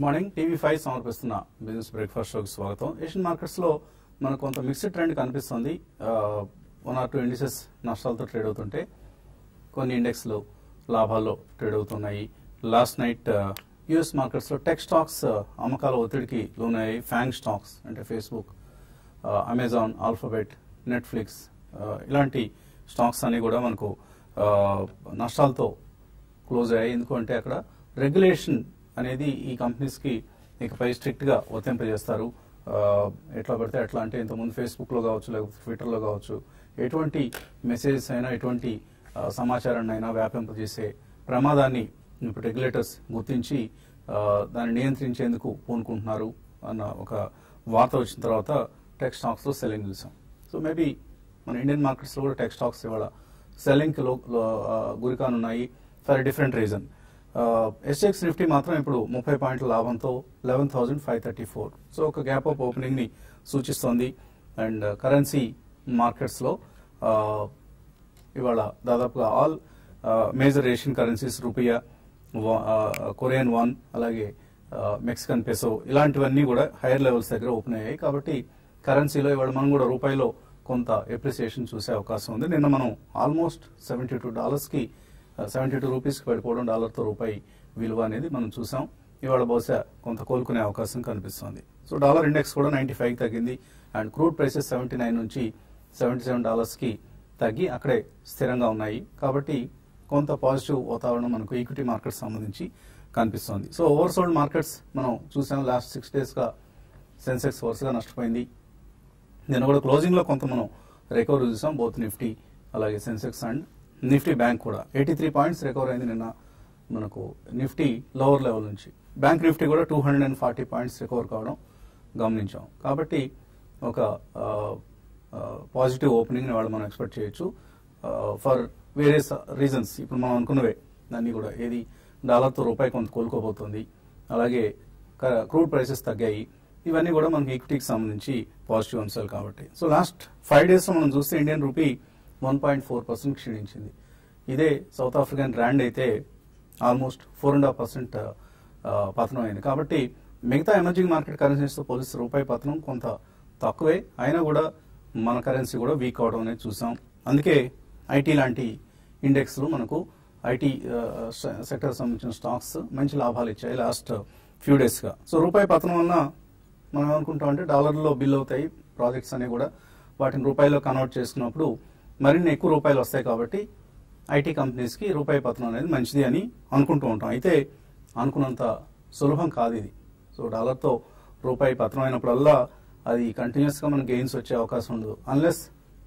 Morning TV five సమర్పిస్తున్న business breakfast షోకి స్వాగతం ఏషియన్ మార్కెట్స్ లో మనకు కొంత మిక్స్డ్ ట్రెండ్ కనిపిస్తుంది వన్ ఆర్ టూ ఇండిసెస్ నష్టాలతో ట్రేడ్ అవుతుంటే కొన్ని ఇండెక్స్లు లాభాల్లో ట్రేడ్ అవుతున్నాయి లాస్ట్ నైట్ యుఎస్ మార్కెట్స్ లో టెక్ స్టాక్స్ అమ్మకాల ఒత్తిడికి లోనయ్యాయి ఫ్యాంగ్ స్టాక్స్ అంటే ఫేస్బుక్ అమెజాన్ ఆల్ఫాబెట్ నెట్ఫ్లిక్స్ ఇలాంటి స్టాక్స్ అన్ని కూడా మనకు ఆ, నష్టాలతో క్లోజ్ అయ్యాయి ఎందుకంటే అక్కడ రెగ్యులేషన్ అనేది ఈ కంపెనీస్ కి ఇకపై స్ట్రిక్ట్ గా వర్తింపజేస్తారు ఆ, ఎట్లా పడితే అట్లా అంటే ఇంతకుముందు ఫేస్బుక్ లో కావచ్చు లేకపోతే ట్విట్టర్ లో కావచ్చు ఎటువంటి మెసేజెస్ అయినా ఎటువంటి ఆ, సమాచారాన్ని అయినా వ్యాపింపజేసే ప్రమాదాన్ని ఇప్పుడు రెగ్యులేటర్స్ గుర్తించి ఆ, దాన్ని నియంత్రించేందుకు పూనుకుంటున్నారు అన్న ఒక వార్త వచ్చిన తర్వాత టెక్ స్టాక్స్ లో సెల్లింగ్ చూసాం సో మేబీ మన ఇండియన్ మార్కెట్స్ లో కూడా టెక్ స్టాక్స్ ఇవాళ సెల్లింగ్ కి లో- లో- ఆ, గురికానున్నాయి for different reason SGX Nifty మాత్రం ఇప్పుడు ముప్పై పాయింట్ల లాభంతో eleven thousand five thirty four so ఒక గ్యాప్ ఆఫ్ ఓపెనింగ్ ని సూచిస్తోంది అండ్ కరెన్సీ మార్కెట్స్ లో ఆ, ఇవాళ దాదాపుగా all major Asian currencies rupiah వా- ఆ, కొరియన్ వాన్ అలాగే ఆ, మెక్సికన్ పెసో ఇలాంటివన్నీ కూడా హైయర్ లెవెల్స్ దగ్గర ఓపెన్ అయ్యాయి కాబట్టి కరెన్సీలో ఇవాళ మనం కూడా రూపాయిలో కొంత ఎప్రిసియేషన్ చూసే అవకాశం ఉంది నిన్న మనం ఆల్మోస్ట్ సెవెంటీ టూ డాలర్స్ కి సెవెంటీ టూ రూపీస్ కి పడిపోవడం డాలర్తో రూపాయి విలువ అనేది మనం చూసాం ఇవాళ బహుశా కొంత కోలుకునే అవకాశం కనిపిస్తోంది సో డాలర్ ఇండెక్స్ కూడా నైన్టీ ఫైవ్ తగ్గింది and crude prices seventy nine నుంచి సెవెంటీ సెవెన్ డాలర్స్ కి తగ్గి అక్కడే స్థిరంగా ఉన్నాయి కాబట్టి కొంత పాజిటివ్ వాతావరణం మనకు ఈక్విటీ మార్కెట్స్ సంబంధించి కనిపిస్తోంది సో ఓవర్సోల్డ్ మార్కెట్స్ మనం చూసాం లాస్ట్ సిక్స్ డేస్ గా సెన్సెక్స్ వరుసగా నష్టపోయింది నిన్న కూడా క్లోజింగ్ లో కొంత మనం రికవర్ చూసాం బోత్ నిఫ్టీ అలాగే సెన్సెక్స్ అండ్ నిఫ్టీ బ్యాంక్ కూడా ఎయిటీ త్రీ పాయింట్స్ రికవర్ అయింది నిన్న మనకు నిఫ్టీ లోవర్ లెవెల్ నుంచి బ్యాంక్ నిఫ్టీ కూడా two hundred and forty points recover కావడం గమనించాం కాబట్టి ఒక పాజిటివ్ ఓపెనింగ్ వాళ్ళు మనం ఎక్స్పెక్ట్ చేయొచ్చు ఫర్ వేరియస్ రీజన్స్ ఇప్పుడు మనం అనుకున్నవే దాన్ని కూడా ఏది డాలర్తో రూపాయి కొంత కోలుకోబోతుంది అలాగే క్రూడ్ ప్రైసెస్ తగ్గాయి ఇవన్నీ కూడా మనకి ఈక్విటీకి సంబంధించి పాజిటివ్ అంశాలు కాబట్టి సో లాస్ట్ ఫైవ్ డేస్ మనం చూస్తే Indian rupee one point four percent క్షీణించింది ఇదే సౌత్ ఆఫ్రికన్ ర్యాండ్ అయితే almost four and half percent పతనం అయింది కాబట్టి మిగతా ఎమర్జింగ్ మార్కెట్ కరెన్సీస్తో పోలిస్తే రూపాయి పతనం కొంత తక్కువే అయినా కూడా మన కరెన్సీ కూడా వీక్ అవడం అనేది చూసాం అందుకే ఐటీ లాంటి ఇండెక్స్లు మనకు ఐటీ సెక్టర్ సంబంధించిన స్టాక్స్ మంచి లాభాలు ఇచ్చాయి లాస్ట్ ఫ్యూ డేస్ గా సో రూపాయి పతనం వలన మనం ఏమనుకుంటాం అంటే డాలర్లో బిల్ అవుతాయి ప్రాజెక్ట్స్ అనేవి కూడా వాటిని రూపాయలో కన్వర్ట్ చేసుకున్నప్పుడు మరిన్ని ఎక్కువ రూపాయలు వస్తాయి కాబట్టి ఐటీ కంపెనీస్ కి రూపాయి పతనం అనేది మంచిది అని అనుకుంటూ ఉంటాం అయితే అనుకున్నంత సులభం కాదు ఇది సో డాలర్తో రూపాయి పతనం అయినప్పుడల్లా అది కంటిన్యూస్ గా మనకి గెయిన్స్ వచ్చే అవకాశం ఉండదు అన్లెస్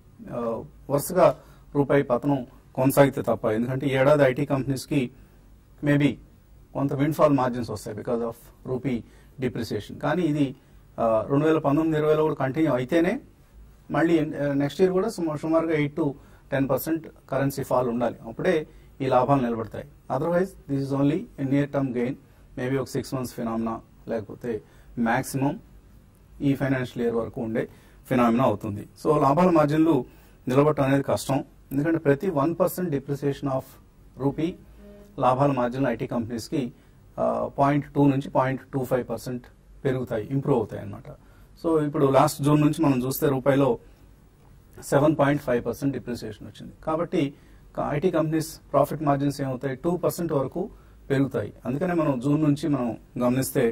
వరుసగా రూపాయి పతనం కొనసాగితే తప్ప ఎందుకంటే ఈ ఏడాది ఐటీ కంపెనీస్ కి మేబీ కొంత విండ్ఫాల్ మార్జిన్స్ వస్తాయి బికాస్ ఆఫ్ రూపీ డిప్రిసియేషన్ కానీ ఇది రెండు వేల పంతొమ్మిది ఇరవైలో కూడా కంటిన్యూ అయితేనే మళ్ళీ నెక్స్ట్ ఇయర్ కూడా సుమ- సుమారుగా eight to ten percent currency fall ఉండాలి అప్పుడే ఈ లాభాలు నిలబడతాయి otherwise this is only near term gain maybe ఒక సిక్స్ మంత్స్ ఫినామినా లేకపోతే మాక్సిమం ఈ ఫైనాన్షియల్ ఇయర్ వరకు ఉండే ఫినామినా అవుతుంది సో లాభాల మార్జిన్లు నిలబడటం అనేది కష్టం ఎందుకంటే ప్రతి one percent depreciation of rupee లాభాల మార్జిన్లు ఐటీ కంపెనీస్ కి పాయింట్ టూ నుంచి పాయింట్ టూ ఫైవ్ పర్సెంట్ పెరుగుతాయి ఇంప్రూవ్ అవుతాయి అన్నమాట సో ఇప్పుడు లాస్ట్ జూన్ నుంచి మనం చూస్తే రూపాయిలో seven point five percent depreciation వచ్చింది కాబట్టి ఐటీ కంపెనీస్ ప్రాఫిట్ మార్జిన్స్ ఏమవుతాయి టూ పర్సెంట్ వరకు పెరుగుతాయి అందుకనే మనం జూన్ నుంచి మనం గమనిస్తే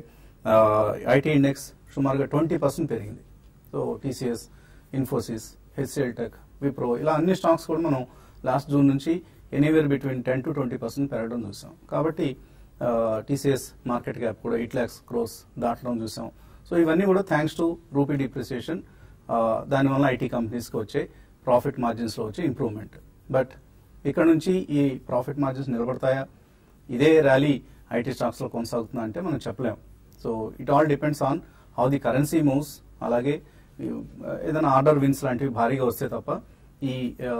ఐటీ ఇండెక్స్ సుమారుగా ట్వంటీ పర్సెంట్ పెరిగింది so TCS Infosys HCL tech Wipro ఇలా అన్ని స్టాక్స్ కూడా మనం లాస్ట్ జూన్ నుంచి anywhere between ten to twenty percent పెరగడం చూసాం కాబట్టి టీసీఎస్ మార్కెట్ క్యాప్ కూడా ఎయిట్ ల్యాక్స్ క్రోస్ దాటడం చూసాం సో ఇవన్నీ కూడా థ్యాంక్స్ టు రూపీ డిప్రిసియేషన్ దానివల్ల ఐటీ కంపెనీస్కి వచ్చే ప్రాఫిట్ మార్జిన్స్లో వచ్చే ఇంప్రూవ్మెంట్ బట్ ఇక్కడ నుంచి ఈ ప్రాఫిట్ మార్జిన్స్ నిలబడతాయా ఇదే ర్యాలీ ఐటీ స్టాక్స్ లో కొనసాగుతుందా అంటే మనం చెప్పలేం so it all depends on how the currency moves అలాగే ఈ, ఆ, ఏదైనా ఆర్డర్ విన్స్ లాంటివి భారీగా వస్తే తప్ప ఈ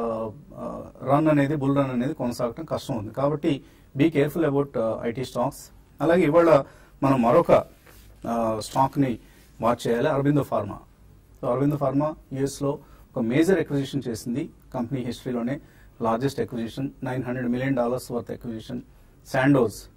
రన్ అనేది బుల్ రన్ అనేది కొనసాగటం కష్టం ఉంది కాబట్టి be careful about IT stocks అలాగే ఇవాళ మనం మరొక స్టాక్ ని వాచ్ చేయాలి Aurobindo pharma so Aurobindo pharma US లో ఒక మేజర్ ఎక్విజిషన్ చేసింది కంపెనీ హిస్టరీలోనే largest acquisition nine hundred million dollars worth acquisition Sandoz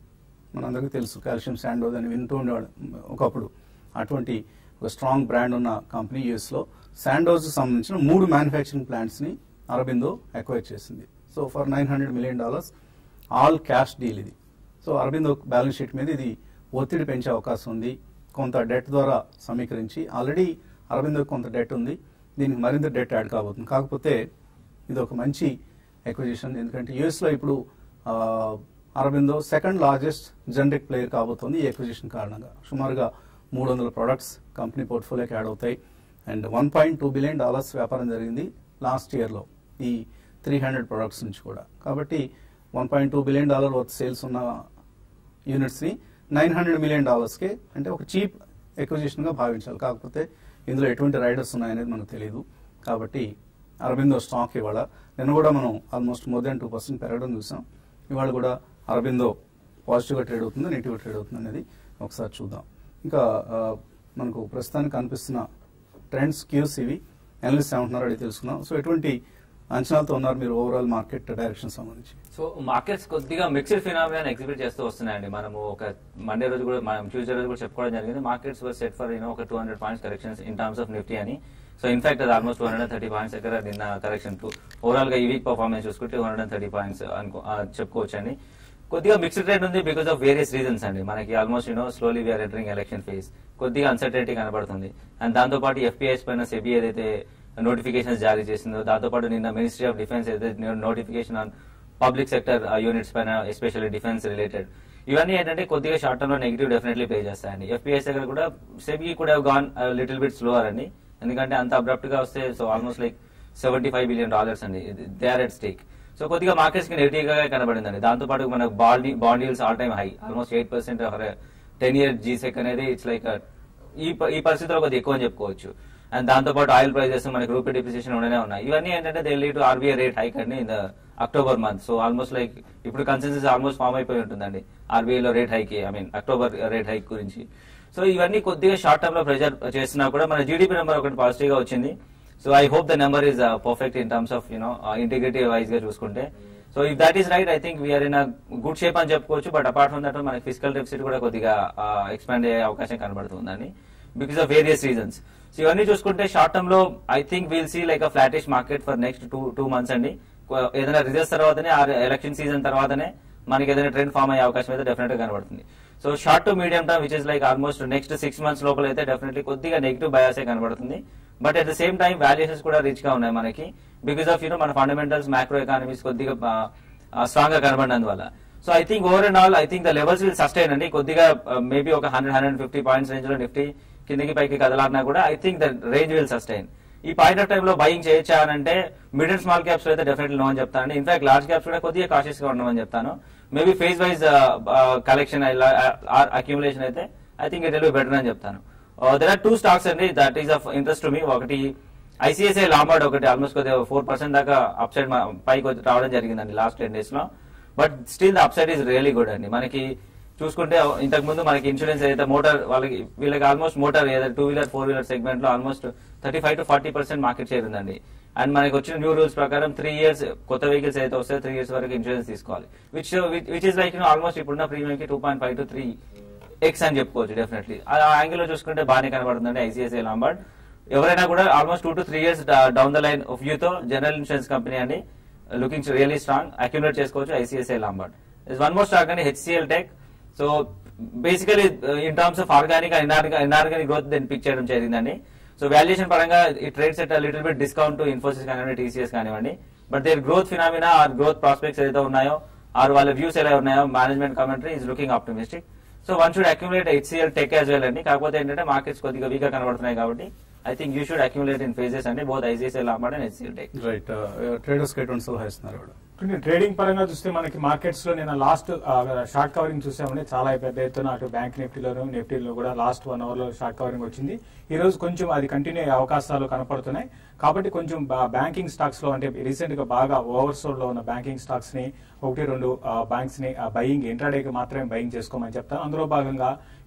మనందరికీ తెలుసు కాల్షియం శాండోజ్ అని వింటూ ఉండేవాడు ఒకప్పుడు అటువంటి ఒక స్ట్రాంగ్ బ్రాండ్ ఉన్న కంపెనీ యూఎస్లో శాండోజ్ సంబంధించిన మూడు మ్యానుఫ్యాక్చరింగ్ ప్లాంట్స్ని అరబిందో అక్వైర్ చేసింది so for nine hundred million dollars all cash deal ఇది సో అరబిందో బ్యాలెన్స్ షీట్ మీద ఇది ఒత్తిడి పెంచే అవకాశం ఉంది కొంత డెట్ ద్వారా సమీకరించి ఆల్రెడీ అరబిందో కొంత డెట్ ఉంది దీనికి మరింత డెట్ యాడ్ కాబోతుంది కాకపోతే ఇది ఒక మంచి ఎక్విజిషన్ ఎందుకంటే యుఎస్లో ఇప్పుడు ఆ, Aurobindo second largest generic player కాబోతోంది ఈ ఎక్విజిషన్ కారణంగా సుమారుగా మూడు వందల ప్రొడక్ట్స్ కంపెనీ పోర్ట్ఫోలియోకి యాడ్ అవుతాయి and one point two billion dollars వ్యాపారం జరిగింది లాస్ట్ ఇయర్లో ఈ త్రీ హండ్రెడ్ ప్రొడక్ట్స్ నుంచి కూడా కాబట్టి one point two billion dollar worth sales ఉన్న యూనిట్స్ని నైన్ హండ్రెడ్ మిలియన్ డాలర్స్కే అంటే ఒక చీప్ ఎక్విజిషన్గా భావించాలి కాకపోతే ఇందులో ఎటువంటి రైడర్స్ ఉన్నాయనేది మనకు తెలియదు కాబట్టి అరబిందో స్టాక్ ఇవాళ నిన్న కూడా మనం almost more than two percent పెరగడం చూసాం ఇవాళ కూడా అరబిందో పాజిటివ్గా ట్రేడ్ అవుతుందా నెగిటివ్గా ట్రేడ్ అవుతుంది అనేది ఒకసారి చూద్దాం ఇంకా ఆ, మనకు ప్రస్తుతానికి కనిపిస్తున్న ట్రెండ్స్ క్యూస్ ఇవి అనలిస్ట్ ఏమంటున్నారో అడిగి తెలుసుకుందాం సో ఎటువంటి అంచనాలతో ఉన్నారు మీరు ఓవరాల్ మార్కెట్ డైరెక్షన్ సంబంధించి సో మార్కెట్స్ కొద్దిగా మిక్స్డ్ ఫినామినా ఎగ్జిబిట్ చేస్తూ వస్తున్నాయండి మనము ఒక మండే రోజు కూడా మనం ట్యూస్డే రోజు కూడా చెప్పుకోవడం జరిగింది markets were set for you know ఒక two hundred points corrections in terms of Nifty అని సో ఇన్ఫాక్ట్ అది almost two hundred thirty points దగ్గర నిన్న కరెక్షన్ టూ ఓవరాల్ గా ఈ వీక్ పర్ఫార్మెన్స్ చూసుకుంటే టూ హండ్రెడ్ థర్టీ పాయింట్స్ అనుకో ఆ, చెప్పుకోవచ్చు అండి కొద్దిగా మిక్స్డ్ రేట్ ఉంది బికాస్ ఆఫ్ వేరియస్ రీజన్స్ అండి మనకి almost you know slowly we are entering election phase కొద్దిగా అన్సర్టనిటీ కనబడుతుంది అండ్ దాంతో పాటు ఎఫ్పిఐస్ పైన సెబీ ఏదైతే నోటిఫికేషన్స్ జారీ చేసిందో దాంతో పాటు నిన్న మినిస్ట్రీ ఆఫ్ డిఫెన్స్ ఏదైతే notification on public sector units పైన ఎస్పెషల్లీ డిఫెన్స్ రిలేటెడ్ ఇవన్నీ ఏంటంటే కొద్దిగా షార్ట్ టర్మ్ లో నెగిటివ్ డెఫినెట్లీ పే చేస్తాయండి ఎఫ్పిఎస్ దగ్గర కూడా సెబీ కూడా గాన్ లిటిల్ బిట్ స్లోవర్ అండి ఎందుకంటే అంత అబ్రప్ట్ గా వస్తే so almost like seventy five billion dollars అండి they are at stake so కొద్దిగా మార్కెట్స్ కి నెగిటివ్ గా కనబడిందండి దాంతో పాటు మనకు bond bond deals all time high almost eight percent ten year G sec అనేది ఇట్స్ లైక్ ఈ ప- ఈ పరిస్థితిలో కొద్దిగా ఎక్కువ అని చెప్పుకోవచ్చు అండ్ దాంతో పాటు ఆయిల్ ప్రైజెస్ మనకి రూపీ డిప్రిసియేషన్ ఉండనే ఉన్నాయి ఇవన్నీ ఏంటంటే Delhi to RBI rate hike అండి in the October month so almost like ఇప్పుడు కన్సెన్సెస్ ఆల్మోస్ట్ ఫామ్ అయిపోయి ఉంటుందండి ఆర్బీఐ లో rate hike I mean October rate hike గురించి సో ఇవన్నీ కొద్దిగా షార్ట్ టర్మ్ లో ప్రెజర్ చేసినా కూడా మన జీడిపి నెంబర్ ఒకటి పాజిటివ్ గా వచ్చింది so I hope the number is perfect in terms of you know integrity wise గా చూసుకుంటే so if that is right I think we are in good shape అని చెప్పుకోవచ్చు బట్ అపార్ట్ ఫ్రమ్ దట్ మనకి physical deficit కూడా కొద్దిగా expand అయ్యే అవకాశం కనబడుతుందండి because of various reasons so ఇవన్నీ చూసుకుంటే షార్ట్ టర్మ్ లో I think will see like a flattish market for next two two months అండి కొ- ఏదైనా రిజల్ట్స్ తర్వాతనే ఆ ఎలక్షన్ సీజన్ తర్వాతనే మనకి ఏదైనా ట్రెండ్ ఫామ్ అయ్యే అవకాశం అయితే డెఫినెట్ గా కనబడుతుంది so short to medium term which is like almost next six months లోపల అయితే డెఫినెట్లీ కొద్దిగా నెగిటివ్ బయాసే కనబడుతుంది but at the same time valuations కూడా రిచ్ గా ఉన్నాయి మనకి బికాస్ ఆఫ్ యూనో మన ఫండమెంటల్స్ మ్యాక్రో ఎకానమీస్ కొద్దిగా స్ట్రాంగ్ గా కనబడినందువల్ల so I think over and all I think the levels will sustain అండి కొద్దిగా మేబీ ఒక hundred hundred fifty points range లో నిఫ్టీ కిందకి పైకి కదలాడినా కూడా I think the range will sustain ఈ పాయింట్ ఆఫ్ టైం లో బయింగ్ చేయొచ్చా అని అంటే మిడ్ అండ్ స్మాల్ క్యాప్స్ లో అయితే డెఫినెట్లీ నో అని చెప్తాను ఇన్ఫాక్ట్ లార్జ్ క్యాప్స్ కూడా కొద్దిగా కాషియస్ గా ఉండమని చెప్తాను maybe phase wise collection accumulation అయితే I think it will better అని చెప్తాను దెర్ ఆర్ టూ స్టాక్స్ అండి that is of interest to me ఒకటి ఐసిఐసిఐ లాంబార్డ్ ఒకటి ఆల్మోస్ట్ కొద్దిగా ఫోర్ పర్సెంట్ దాకా అప్ సైడ్ పైకి వచ్చి రావడం జరిగిందండి లాస్ట్ టెన్ డేస్ లో but still the up side is really good అండి మనకి చూసుకుంటే ఇంతకు ముందు మనకి ఇన్సూరెన్స్ ఏదైతే మోటార్ వాళ్ళకి వీళ్ళకి ఆల్మోస్ట్ మోటార్ ఏదైతే two wheeler four wheeler segment లో almost thirty five to forty percent market share ఉందండి అండ్ మనకి వచ్చిన న్యూ రూల్స్ ప్రకారం త్రీ ఇయర్స్ కొత్త వెహికల్స్ అయితే వస్తే త్రీ ఇయర్స్ వరకు ఇన్సూరెన్స్ తీసుకోవాలి which which is like almost ఇప్పుడున్న ప్రీమియం కి two point five to three x అని చెప్పుకోవచ్చు డెఫినెట్లీ ఆ యాంగిల్ లో చూసుకుంటే బాగానే కనబడుతుందండి ఐసిఐసిఐ లాంబార్డ్ ఎవరైనా కూడా almost two to three years down the line view తో జనరల్ ఇన్సూరెన్స్ కంపెనీ అండి లుకింగ్ రియలీ స్ట్రాంగ్ అక్యుములేట్ చేసుకోవచ్చు ICICI Lombard is one more stock అండి HCL tech so basically in terms of organic inorganic growth దీన్ని pick చేయడం జరిగిందండి so valuation పరంగా ఈ trade set little bit discount to Infosys కానివ్వండి TCS కానివ్వండి but there growth phenomena are growth prospects ఏదైతే ఉన్నాయో ఆర్ వాళ్ళ వ్యూస్ ఎలా ఉన్నాయో management commentary is looking optimistic so one should accumulate HCL tech as well అండి కాకపోతే ఏంటంటే మార్కెట్స్ కొద్దిగా వీక్ గా కనబడుతున్నాయి కాబట్టి I think you should accumulate in phases అండి both ICICI Lombard and HCL tech right traders కి ఎటువంటి సలహా ఇస్తున్నారు ఇవాళ అంటే ట్రేడింగ్ పరంగా చూస్తే మనకి మార్కెట్స్ లో నేను లాస్ట్ షార్ట్ కవరింగ్ చూసామంటే చాలా పెద్ద ఎత్తున అటు బ్యాంక్ నిఫ్టీలోను నిఫ్టీలో కూడా లాస్ట్ వన్ అవర్ లో షార్ట్ కవరింగ్ వచ్చింది ఈ రోజు కొంచెం అది కంటిన్యూ అయ్యే అవకాశాలు కనపడుతున్నాయి కాబట్టి కొంచెం బ్యాంకింగ్ స్టాక్స్ లో అంటే రీసెంట్ గా బాగా ఓవర్సోల్డ్ లో ఉన్న బ్యాంకింగ్ స్టాక్స్ ని ఒకటి రెండు బ్యాంక్స్ ని బయింగ్ ఇంట్రాడేకి మాత్రమే బయింగ్ చేసుకోమని చెప్తాను అందులో భాగంగా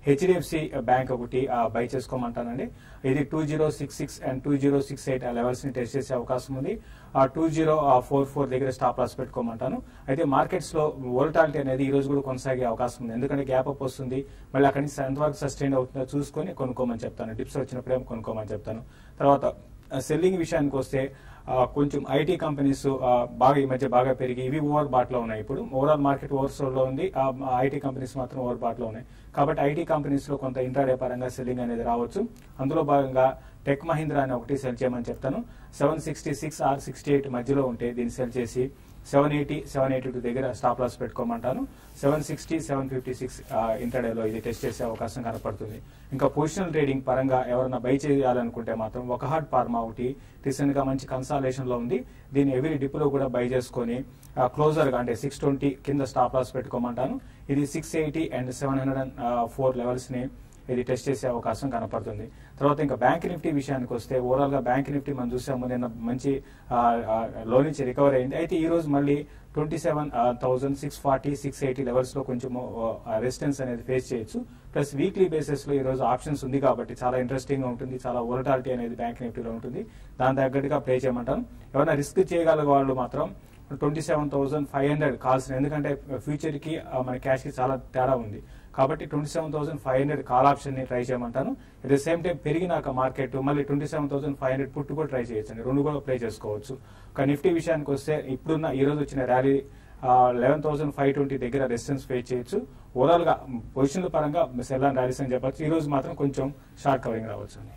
హెచ్డిఎఫ్సి బ్యాంక్ ఒకటి బై చేసుకోమంటానండి ఇది two zero six six and two zero six eight ఆ లెవెల్స్ ని టెస్ట్ చేసే అవకాశం ఉంది ఆ టూ జీరో ఫోర్ ఫోర్ దగ్గర స్టాప్ లాస్ పెట్టుకోమంటాను అయితే మార్కెట్స్ లో వోల్టాలిటీ అనేది ఈ రోజు కూడా కొనసాగే అవకాశం ఉంది ఎందుకంటే గ్యాప్ అప్ వస్తుంది మళ్ళీ అక్కడి నుంచి ఎంతవరకు సస్టైన్ అవుతుందో చూసుకొని కొనుక్కోమని చెప్తాను డిప్స్ వచ్చినప్పుడే కొనుక్కోమని చెప్తాను తర్వాత సెల్లింగ్ విషయానికి వస్తే ఆ, కొంచెం ఐటీ కంపెనీస్ ఆ, బాగా ఈ మధ్య బాగా పెరిగి ఇవి ఓవర్ బాట్ లో ఉన్నాయి ఇప్పుడు ఓవరాల్ మార్కెట్ ఓవర్ లో ఉంది ఐటీ కంపెనీస్ మాత్రం ఓవర్ బాట్ లో ఉన్నాయి కాబట్టి ఐటీ కంపెనీస్ లో కొంత ఇంట్రాడే పరంగా సెల్లింగ్ అనేది రావచ్చు అందులో భాగంగా టెక్ మహీంద్రా అని ఒకటి సెల్ చేయమని చెప్తాను seven sixty six or sixty eight మధ్యలో ఉంటే దీన్ని సెల్ చేసి seven eighty seven eighty two దగ్గర స్టాప్ లాస్ పెట్టుకోమంటాను seven sixty seven fifty six ఇంటర్డేలో ఇది టెస్ట్ చేసే అవకాశం కనపడుతుంది ఇంకా పొజిషనల్ ట్రేడింగ్ పరంగా ఎవరైనా బై చేయాలనుకుంటే మాత్రం ఒక హార్ట్ ఫార్మా ఒకటి రీసెంట్ గా మంచి కన్సాలేషన్ లో ఉంది దీన్ని ఎవరీ డిప్ లో కూడా బై చేసుకొని క్లోజర్ గా అంటే సిక్స్ ట్వంటీ కింద స్టాప్ లాస్ పెట్టుకోమంటాను ఇది six eighty and seven hundred and four levels ని ఇది టెస్ట్ చేసే అవకాశం కనపడుతుంది తర్వాత ఇంకా బ్యాంక్ నిఫ్టీ విషయానికి వస్తే ఓవరాల్ గా బ్యాంక్ నిఫ్టీ మనం చూసాము నిన్న మంచి ఆ, ఆ, లో నుంచి రికవర్ అయింది అయితే ఈ రోజు మళ్ళీ twenty seven thousand six forty six eighty levels లో కొంచెం రెసిస్టెన్స్ అనేది ఫేస్ చేయొచ్చు ప్లస్ వీక్లీ బేసిస్ లో ఈ రోజు ఆప్షన్స్ ఉంది కాబట్టి చాలా ఇంట్రెస్టింగ్ గా ఉంటుంది చాలా వోలటాలిటీ అనేది బ్యాంక్ నిఫ్టీలో ఉంటుంది దాని తగ్గట్టుగా ప్లే చేయమంటాను ఎవరైనా రిస్క్ చేయగల వాళ్ళు మాత్రం twenty seven thousand five hundred calls ఎందుకంటే ఫ్యూచర్ కి ఆ, మన క్యాష్ కి చాలా తేడా ఉంది కాబట్టి twenty seven thousand five hundred call option ని ట్రై చేయమంటాను అట్ ద సేమ్ టైం పెరిగినాక మార్కెట్ మళ్ళీ twenty seven thousand five hundred put కూడా ట్రై చేయొచ్చు రెండు కూడా ప్లే చేసుకోవచ్చు ఒక నిఫ్టీ విషయానికి వస్తే ఇప్పుడున్న ఈ రోజు వచ్చిన rally eleven thousand five twenty దగ్గర రెసిస్టెన్స్ ఫేస్ చేయొచ్చు ఓవరాల్ గా పొజిషన్ల పరంగా సెల్ అండ్ ర్యాలీస్ అని చెప్పొచ్చు ఈ రోజు మాత్రం కొంచెం షార్ట్ కవరింగ్ రావచ్చు అని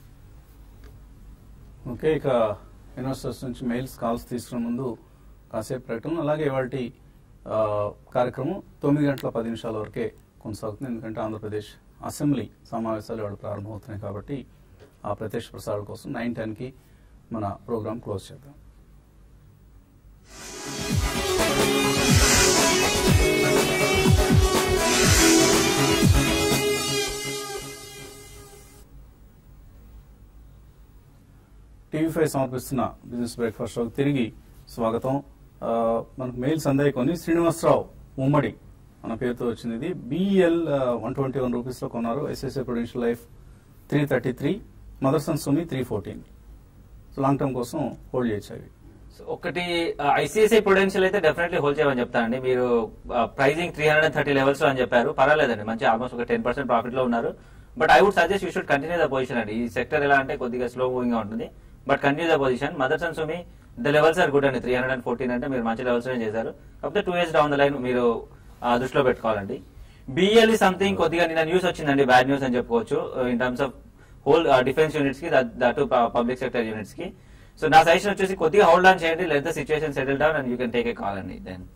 ఓకే ఇక ఇన్వెస్టర్స్ నుంచి మెయిల్స్ కాల్స్ తీసుకున్న ముందు కాసేపు ప్రకటన అలాగే వాటి కార్యక్రమం తొమ్మిది గంటల పది నిమిషాల వరకే కొనసాగుతుంది ఎందుకంటే ఆంధ్రప్రదేశ్ అసెంబ్లీ సమావేశాలు ఇవాళ ప్రారంభమవుతున్నాయి కాబట్టి ఆ ప్రత్యక్ష ప్రసారం కోసం నైన్ టెన్కి మన ప్రోగ్రామ్ క్లోజ్ చేద్దాం టీవీ ఫైవ్ సమర్పిస్తున్న బిజినెస్ బ్రేక్ఫాస్ట్ షోకి తిరిగి స్వాగతం ఆ, మనకు మెయిల్స్ అందాయి కొన్ని శ్రీనివాసరావు ఉమ్మడి మన పేరుతో వచ్చింది ఇది BL one twenty one rupees లో కొన్నారు ICICI prudential life three thirty three Motherson Sumi three fourteen long term కోసం హోల్డ్ చేయొచ్చు అవి సో ఒకటి ఐసిఐసిఐ పొటెన్షియల్ అయితే డెఫినెట్లీ హోల్డ్ చేయమని చెప్తానండి మీరు pricing three hundred thirty levels లో అని చెప్పారు పర్వాలేదండి మంచి ఆల్మోస్ట్ ఒక టెన్ పర్సెంట్ ప్రాఫిట్ లో ఉన్నారు but I would suggest you should continue the position అండి ఈ సెక్టర్ ఎలా అంటే కొద్దిగా స్లో మూవింగ్ గా ఉంటుంది but continue the position Motherson Sumi the levels are good అండి త్రీ హండ్రెడ్ అండ్ ఫోర్టీన్ అంటే మీరు మంచి లెవెల్స్ చేశారు కాకపోతే two years down the line మీరు ఆ, దృష్టిలో పెట్టుకోవాలండి బిఎల్ సంథింగ్ కొద్దిగా నిన్న న్యూస్ వచ్చిందండి బ్యాడ్ న్యూస్ అని చెప్పుకోవచ్చు in terms of whole defence units కి దట్ పబ్లిక్ సెక్టర్ యూనిట్స్ కి సో నా సజెషన్ వచ్చేసి కొద్దిగా హోల్డ్ ఆన్ చేయండి let the situation settle down and you can take a call అండి దెన్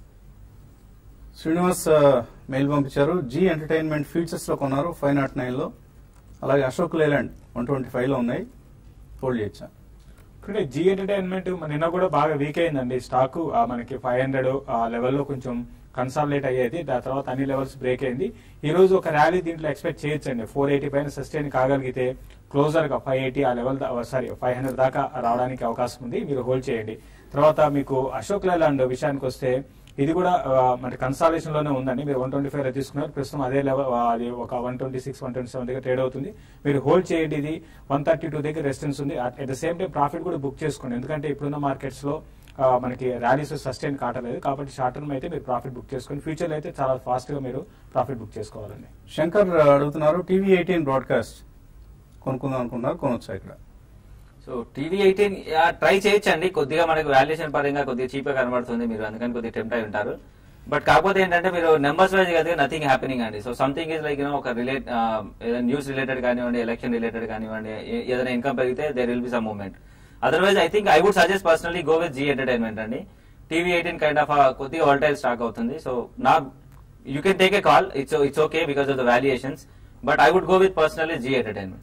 శ్రీనివాస్ ఆ, మెయిల్ పంపించారు జీ ఎంటర్టైన్మెంట్ ఫ్యూచర్స్ లో కొన్నారు ఫైవ్ నాట్ నైన్ లో అలాగే Ashok Leyland one twenty five లో ఉన్నాయి హోల్డ్ చేయొచ్చా అంటే జీ ఎంటర్టైన్మెంట్ నిన్న కూడా బాగా వీక్ అయిందండి స్టాక్ ఆ, మనకి ఫైవ్ హండ్రెడ్ ఆ లెవెల్లో కొంచెం కన్సాలిడేట్ అయ్యేది దాని తర్వాత అన్ని లెవెల్స్ బ్రేక్ అయింది ఈ రోజు ఒక ర్యాలీ దీంట్లో ఎక్స్పెక్ట్ చేయొచ్చండి ఫోర్ ఎయిటీ పైన సస్టైన్ కాగలిగితే క్లోజర్ గా ఫైవ్ ఎయిటీ ఆ లెవెల్ సారీ ఫైవ్ హండ్రెడ్ దాకా రావడానికి అవకాశం ఉంది మీరు హోల్డ్ చేయండి తర్వాత మీకు అశోక్ లేలాండ్ విషయానికి వస్తే ఇది కూడా ఆ, మరి కన్సాలేషన్ లోనే ఉందండి మీరు వన్ ట్వంటీ ఫైవ్ లో తీసుకున్నారు ప్రస్తుతం అదే లెవెల్ అది ఒక one twenty six one twenty seven దగ్గర ట్రేడ్ అవుతుంది మీరు హోల్డ్ చేయండి ఇది వన్ థర్టీ టూ దగ్గర రెసిస్టెన్స్ ఉంది at the same time profit కూడా బుక్ చేసుకోండి ఎందుకంటే ఇప్పుడున్న మార్కెట్స్ లో ఆ, మనకి ర్యాలీస్ సస్టైన్ కావట్లేదు కాబట్టి షార్ట్ టర్మ్ అయితే మీరు ప్రాఫిట్ బుక్ చేసుకొని ఫ్యూచర్ లో అయితే చాలా ఫాస్ట్ గా మీరు ప్రాఫిట్ బుక్ చేసుకోవాలండి శంకర్ అడుగుతున్నారు టీవీ ఎయిటీన్ బ్రాడ్కాస్ట్ కొనుక్కుందాం అనుకున్నారు కొనొచ్చా ఇక్కడ సో టీవీ ఎయిటీన్ ట్రై చేయొచ్చండి కొద్దిగా మనకి వాల్యుయేషన్ పరంగా కొద్దిగా చీప్ గా కనబడుతుంది మీరు అందుకని కొద్దిగా టెంప్ట్ అయి ఉంటారు బట్ కాకపోతే ఏంటంటే మీరు నెంబర్స్ వైజ్ కదా నథింగ్ హ్యాపెనింగ్ అండి సో సంథింగ్ ఇస్ లైక్ ఒక రిలేట్ న్యూస్ రిలేటెడ్ కానివ్వండి ఎలక్షన్ రిలేటెడ్ కానివ్వండి ఏ- ఏదైనా ఇన్కమ్ పెరిగితే there will be some moment otherwise I think I would suggest personally go with Zee Entertainment అండి టీవీ ఎయిటీన్ కైండ్ ఆఫ్ కొద్దిగా వాల్టైల్ స్టాక్ అవుతుంది సో నా you can take a call it's it's okay because of the valuations but I would go with personally Zee Entertainment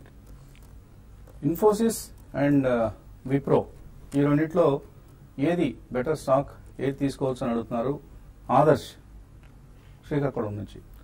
Infosys and Wipro ఈ రెండిట్లో ఏది better stock ఏది తీసుకోవచ్చు అని అడుగుతున్నారు ఆదర్శ్ శ్రీకాకుళం నుంచి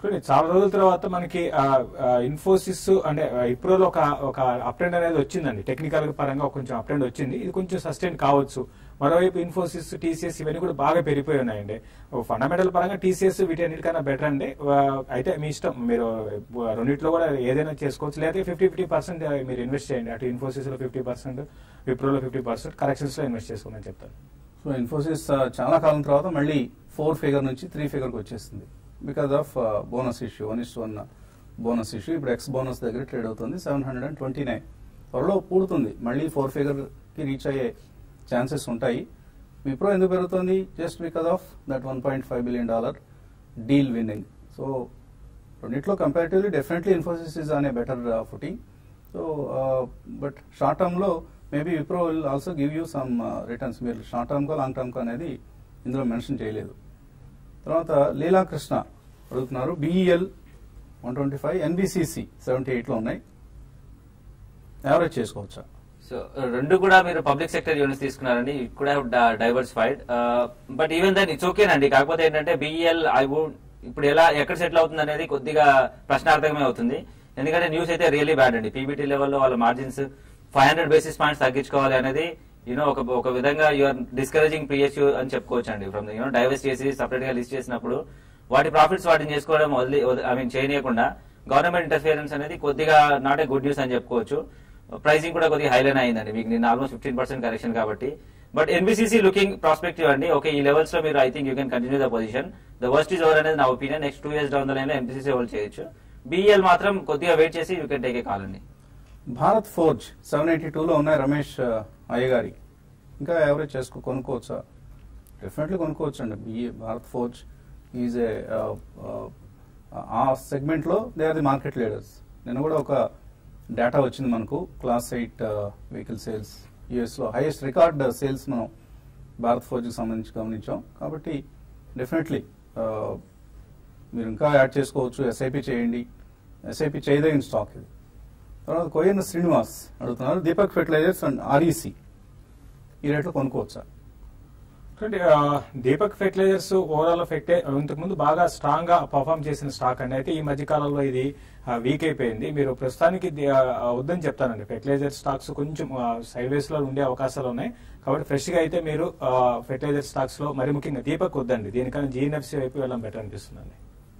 చూడండి చాలా రోజుల తర్వాత మనకి ఇన్ఫోసిస్ అంటే ఇప్రోలో ఒక ఒక అప్ ట్రెండ్ అనేది వచ్చిందండి టెక్నికల్ పరంగా కొంచెం అప్ ట్రెండ్ వచ్చింది ఇది కొంచెం సస్టైన్ కావచ్చు మరోవైపు ఇన్ఫోసిస్ టీసీఎస్ ఇవన్నీ కూడా బాగా పెరిగిపోయి ఉన్నాయండి ఫండమెంటల్ పరంగా టీసీఎస్ వీటన్నిటికన్నా బెటర్ అండి ఆ, అయితే మీ ఇష్టం మీరు ఆ, రెండిట్లో కూడా ఏదైనా చేసుకోవచ్చు లేదా ఫిఫ్టీ ఫిఫ్టీ పర్సెంట్ మీరు ఇన్వెస్ట్ చేయండి అటు ఇన్ఫోసిస్ లో ఫిఫ్టీ పర్సెంట్ విప్రోలో ఫిఫ్టీ పర్సెంట్ కరెక్షన్స్ లో ఇన్వెస్ట్ చేసుకోమని చెప్తాను సో ఇన్ఫోసిస్ ఆ, చాలా కాలం తర్వాత మళ్ళీ ఫోర్ ఫిగర్ నుంచి త్రీ ఫిగర్కి వచ్చేసింది because of bonus issue one issue one bonus issue ఇప్పుడు ఎక్స్ బోనస్ దగ్గర ట్రేడ్ అవుతుంది seven hundred and twenty nine త్వరలో పూడుతుంది మళ్ళీ ఫోర్ ఫిగర్కి రీచ్ అయ్యే ఛాన్సెస్ ఉంటాయి విప్రో ఎందుకు పెరుగుతుంది just because of that one point five billion dollar deal winning so రెండిట్లో కంపారిటివ్లీ డెఫినెట్లీ ఇన్ఫోసిస్ ఇస్ అనే better footing so but short టర్మ్లో maybe Wipro will also give you some returns మీరు షార్ట్ టర్మ్కో లాంగ్ టర్మ్కో అనేది ఇందులో మెన్షన్ చేయలేదు తర్వాత లీలాకృష్ణ అడుగుతున్నారు BEL one twenty five NBCC seventy ఎయిట్లో ఉన్నాయి యావరేజ్ చేసుకోవచ్చా సో రెండు కూడా మీరు పబ్లిక్ సెక్టర్ యూనిట్స్ తీసుకున్నారండి ఇట్ కూడా diversified but even then it's ఓకేనండి కాకపోతే ఏంటంటే బిఈఎల్ ఐ వుడ్ ఇప్పుడు ఎలా ఎక్కడ సెటిల్ అవుతుంది అనేది కొద్దిగా ప్రశ్నార్థకమే అవుతుంది ఎందుకంటే న్యూస్ అయితే రియల్లీ బ్యాడ్ అండి పీబీటీ లెవెల్లో వాళ్ళ margins five hundred basis points తగ్గించుకోవాలి అనేది యూనో ఒక ఒక విధంగా యూఆర్ డిస్కరేజింగ్ పిఎస్యూ అని చెప్పుకోవచ్చు అండి ఫ్రమ్ యూనో డైవర్స్ చేసి సపరేట్ గా లిస్ట్ చేసినప్పుడు వాటి ప్రాఫిట్స్ వాటిని చేసుకోవడం వదిలి ఐ మీన్ చేయనీయకుండా గవర్నమెంట్ ఇంటర్ఫియరెన్స్ అనేది కొద్దిగా నాట్ ఏ గుడ్ న్యూస్ అని చెప్పుకోవచ్చు ప్రైసింగ్ కూడా కొద్దిగా హైలైన్ అయిందండి మీకు నిన్న ఆల్మోస్ట్ ఫిఫ్టీన్ పర్సెంట్ కరెక్షన్ కాబట్టి బట్ ఎన్బిసిసి లుకింగ్ ప్రాస్పెక్టివ్ అండి ఓకే ఈ లెవెల్స్ లో మీరు I think you can continue the position the worst is over అనేది నా opinion next two years down the line లో ఎన్బిసిసి హోల్డ్ చేయొచ్చు బిఈఎల్ మాత్రం కొద్దిగా వెయిట్ చేసి you can take a call అండి భారత్ ఫోర్జ్ సెవెన్ ఎయిటీ టూలో ఉన్నాయి రమేష్ ఆ, అయ్యగారి ఇంకా యావరేజ్ చేసుకో కొనుక్కోవచ్చా డెఫినెట్లీ కొనుక్కోవచ్చు అండి ఈ భారత్ ఫోర్జ్ ఈజ్ ఏ ఆ సెగ్మెంట్లో they are the market leaders నేను కూడా ఒక డేటా వచ్చింది మనకు క్లాస్ ఎయిట్ వెహికల్ సేల్స్ యుఎస్లో హైయెస్ట్ రికార్డ్ సేల్స్ మనం భారత్ ఫోర్జ్కి సంబంధించి గమనించాం కాబట్టి డెఫినెట్లీ మీరు ఇంకా యాడ్ చేసుకోవచ్చు ఎస్ఐపి చేయండి ఎస్ఐపి చేయదగిన స్టాక్ ఇది తర్వాత కోయన్న శ్రీనివాస్ అడుగుతున్నారు దీపక్ ఫెర్టిలైజర్స్ అండ్ ఆర్ఈసి ఈ రేట్లో కొనుక్కోవచ్చా చూడండి ఆ, దీపక్ ఫెర్టిలైజర్స్ ఓవరాల్ ఎఫెక్ట్ ఇంతకు ముందు బాగా స్ట్రాంగ్ గా పర్ఫామ్ చేసిన స్టాక్ అండి అయితే ఈ మధ్య కాలంలో ఇది వీక్ అయిపోయింది మీరు ప్రస్తుతానికి ఇది, ఆ, ఆ, వద్దని చెప్తానండి ఫెర్టిలైజర్ స్టాక్స్ కొంచెం సైడ్ వేస్ లో ఉండే అవకాశాలు ఉన్నాయి కాబట్టి ఫ్రెష్ గా అయితే మీరు ఫెర్టిలైజర్ స్టాక్స్ లో మరి ముఖ్యంగా దీపక్ వద్దండి దీనికన్నా జీఎన్ఎఫ్సి వైపు వెళ్ళడం బెటర్ అనిపిస్తుందండి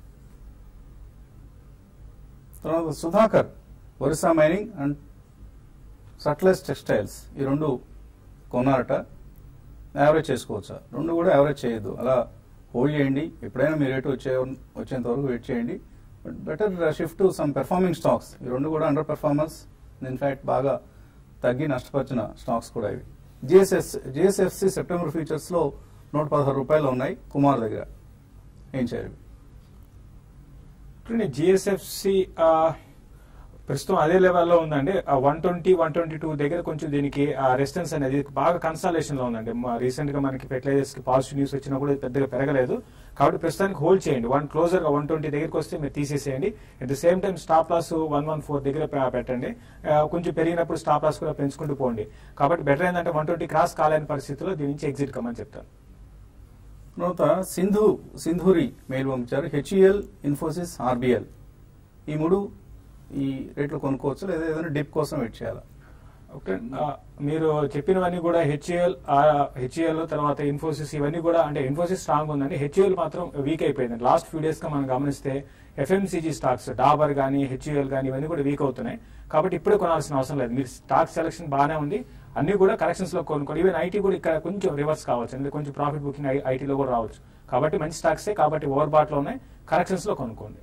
తర్వాత సుధాకర్ ఒరిస్సా మైనింగ్ అండ్ సట్లెస్ టెక్స్టైల్స్ ఈ రెండు కొన్నారట యావరేజ్ చేసుకోవచ్చా రెండు కూడా యావరేజ్ చేయొద్దు అలా హోల్డ్ చేయండి ఎప్పుడైనా మీ రేటు వచ్చే వచ్చేంత వరకు వెయిట్ చేయండి but better shift to some performing stocks ఈ రెండు కూడా అండర్ పెర్ఫార్మర్స్ ఇన్ఫాక్ట్ బాగా తగ్గి నష్టపరిచిన స్టాక్స్ కూడా ఇవి జిఎస్ఎస్ జిఎస్ఎఫ్సి సెప్టెంబర్ ఫ్యూచర్స్ లో నూట పదహారు రూపాయలు ఉన్నాయి కుమార్ దగ్గర ఏం చేయాలి చూడండి జిఎస్ఎఫ్సి ప్రస్తుతం అదే లెవెల్లో ఉందండి one twenty one twenty two దగ్గర కొంచెం దీనికి రెసిస్టెన్స్ అనేది బాగా కన్సల్టేషన్ లో ఉందండి రీసెంట్ గా మనకి ఫెర్టిలైజర్స్ కి పాజిటివ్ న్యూస్ వచ్చినా కూడా పెద్దగా పెరగలేదు కాబట్టి ప్రస్తుతానికి హోల్డ్ చేయండి వన్ క్లోజర్ గా వన్ ట్వంటీ దగ్గరికి వస్తే మీరు తీసేసేయండి at the same time stop loss one one four దగ్గర పె- పెట్టండి ఆ, కొంచెం పెరిగినప్పుడు స్టాప్ లాస్ కూడా పెంచుకుంటూ పోండి కాబట్టి బెటర్ ఏంటంటే వన్ ట్వంటీ క్రాస్ కాలేని పరిస్థితిలో దీని నుంచి ఎగ్జిట్ కమ్మని చెప్తాను తర్వాత సింధు సింధూరి మెయిల్ పంపించారు హెచ్ఈఎల్ ఇన్ఫోసిస్ ఆర్బిఎల్ ఈ మూడు ఈ రేట్లో కొనుక్కోవచ్చు లేదా ఏదైనా డిప్ కోసం వెయిట్ చేయాలా ఓకే ఆ, మీరు చెప్పినవన్నీ కూడా హెచ్ఏఎల్ హెచ్ఏఎల్ తర్వాత ఇన్ఫోసిస్ ఇవన్నీ కూడా అంటే ఇన్ఫోసిస్ స్ట్రాంగ్ ఉందండి హెచ్ఏఎల్ మాత్రం వీక్ అయిపోయింది లాస్ట్ ఫ్యూ డేస్ గా మనం గమనిస్తే ఎఫ్ఎంసీజీ స్టాక్స్ డాబర్ కానీ హెచ్ఏఎల్ కానీ ఇవన్నీ కూడా వీక్ అవుతున్నాయి కాబట్టి ఇప్పుడే కొనాల్సిన అవసరం లేదు మీరు స్టాక్ సెలక్షన్ బాగానే ఉంది అన్ని కూడా కరెక్షన్స్ లో కొనుక్కోండి ఈవెన్ ఐటీ కూడా ఇక్కడ కొంచెం రివర్స్ కావచ్చు అంటే కొంచెం ప్రాఫిట్ బుకింగ్ ఐటీలో కూడా రావచ్చు కాబట్టి మంచి స్టాక్సే కాబట్టి ఓవర్ బాట్ లో ఉన్నాయి కరెక్షన్స్ లో కొనుక్కోండి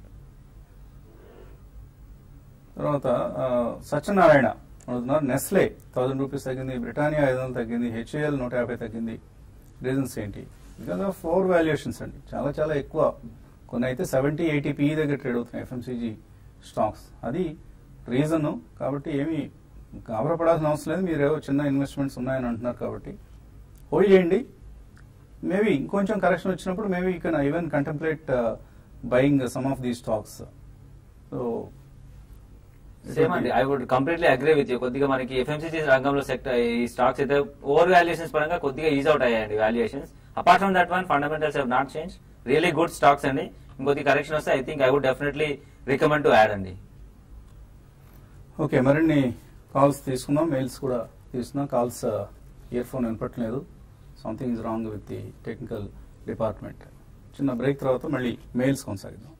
తర్వాత ఆ, సత్యనారాయణ అడుగుతున్నారు నెస్లే థౌసండ్ రూపీస్ తగ్గింది బ్రిటానియా ఐదు వందలు తగ్గింది హెచ్ఏఎల్ నూట యాభై తగ్గింది రీజన్స్ ఏంటి బికాస్ ఆఫ్ ఫోర్ వాల్యుయేషన్స్ అండి చాలా చాలా ఎక్కువ కొన్ని అయితే సెవెంటీ ఎయిటీ పీ దగ్గర ట్రేడ్ అవుతున్నాయి ఎఫ్ఎంసీజీ స్టాక్స్ అది రీజన్ కాబట్టి ఏమీ గాబరపడాల్సిన అవసరం లేదు మీరు ఏవో చిన్న ఇన్వెస్ట్మెంట్స్ ఉన్నాయని అంటున్నారు కాబట్టి హోల్డ్ చేయండి మేబీ ఇంకొంచెం కరెక్షన్ వచ్చినప్పుడు maybe you can even contemplate buying some of the stocks so same అండి I would completely agree with you కొద్దిగా మనకి ఎఫ్ఎంసీజీ రంగంలో సెక్టర్ ఈ స్టాక్స్ అయితే ఓవర్ వాల్యుయేషన్స్ పరంగా కొద్దిగా ఈజ్ అవుట్ అయ్యాయండి valuations apart from that one fundamentals have not change really good stocks అండి ఇంకొద్ది కరెక్షన్ వస్తే I think I would definitely recommend to add అండి ఓకే మరిన్ని కాల్స్ తీసుకుందాం మెయిల్స్ కూడా తీసుకుందాం కాల్స్ ఇయర్ ఫోన్ వినపట్లేదు something is wrong with the technical department చిన్న బ్రేక్ తర్వాత మళ్ళీ మెయిల్స్ కొనసాగిద్దాం